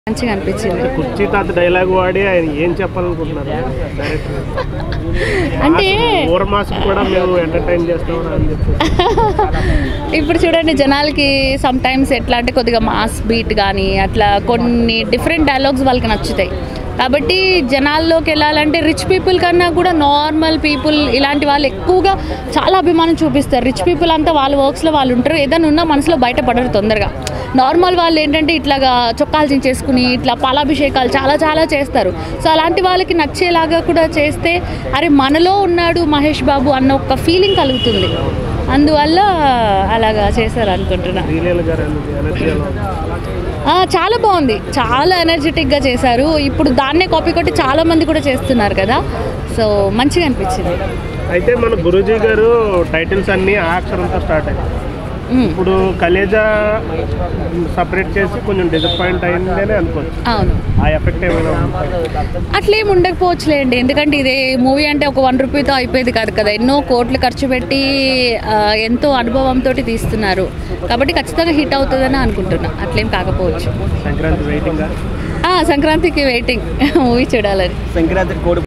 మంచిగా అనిపించింది కుర్చీ తాత డైలాగ్ వాడి ఆయన ఏం చెప్పాలనుకుంటున్నారు డైరెక్టర్ అంటే ఓవర్ మాస్క్ కూడా మేము ఎంటర్టైన్ చేస్తామని అని చెప్పేసి ఇప్పుడు చూడండి జనాలకి సమ్ టైమ్స్ ఎట్లా అంటే కొద్దిగా మాస్ బీట్ కానీ అట్లా కొన్ని డిఫరెంట్ డైలాగ్స్ వాళ్ళకి నచ్చుతాయి కాబట్టి జనాల్లోకి వెళ్ళాలంటే రిచ్ పీపుల్ కన్నా కూడా నార్మల్ పీపుల్ ఇలాంటి వాళ్ళు ఎక్కువగా చాలా అభిమానం చూపిస్తారు రిచ్ పీపుల్ అంతా వాళ్ళ వర్క్స్లో వాళ్ళు ఉంటారు ఏదైనా ఉన్నా మనసులో బయటపడరు తొందరగా నార్మల్ వాళ్ళు ఏంటంటే ఇట్లాగా చొక్కాలు చించేసుకుని ఇట్లా పాలాభిషేకాలు చాలా చాలా చేస్తారు సో అలాంటి వాళ్ళకి నచ్చేలాగా కూడా చేస్తే అరే మనలో ఉన్నాడు మహేష్ బాబు అన్న ఒక ఫీలింగ్ కలుగుతుంది అందువల్ల అలాగా చేశారు అనుకుంటున్నా శ్రీలీల గారు ఎనర్జీ ఎలా ఉంది? ఆ, చాలా బాగుంది చాలా ఎనర్జెటిక్గా చేశారు ఇప్పుడు దాన్నే కాపీ కొట్టి చాలా మంది కూడా చేస్తున్నారు కదా సో మంచిగా అనిపించింది అయితే మన గురూజీ గారు టైటిల్స్ అన్నీ ఆ అక్షరంతో స్టార్ట్ అయ్యాయి మ్మ్. ఇప్పుడు కలేజా సపరేట్ చేసి కొంచెం డిసప్పాయింట్ అయిందనే అనుకోవచ్చు అవును ఆ ఎఫెక్ట్ ఏమైనా ఉందా? అట్లేం ఉండకపోవచ్చులేండి ఎందుకంటే ఇదే మూవీ అంటే ఒక వన్ రూపీతో అయిపోయేది కాదు కదా ఎన్నో కోట్లు ఖర్చు పెట్టి ఆ, ఎంతో అనుభవంతో తీస్తున్నారు కాబట్టి ఖచ్చితంగా హిట్ అవుతుందని అనుకుంటున్నా అట్లేం కాకపోవచ్చు సంక్రాంతి వెయిటింగ్ ఆ, సంక్రాంతికి వెయిటింగ్ మూవీ చూడాలని సంక్రాంతి కోడి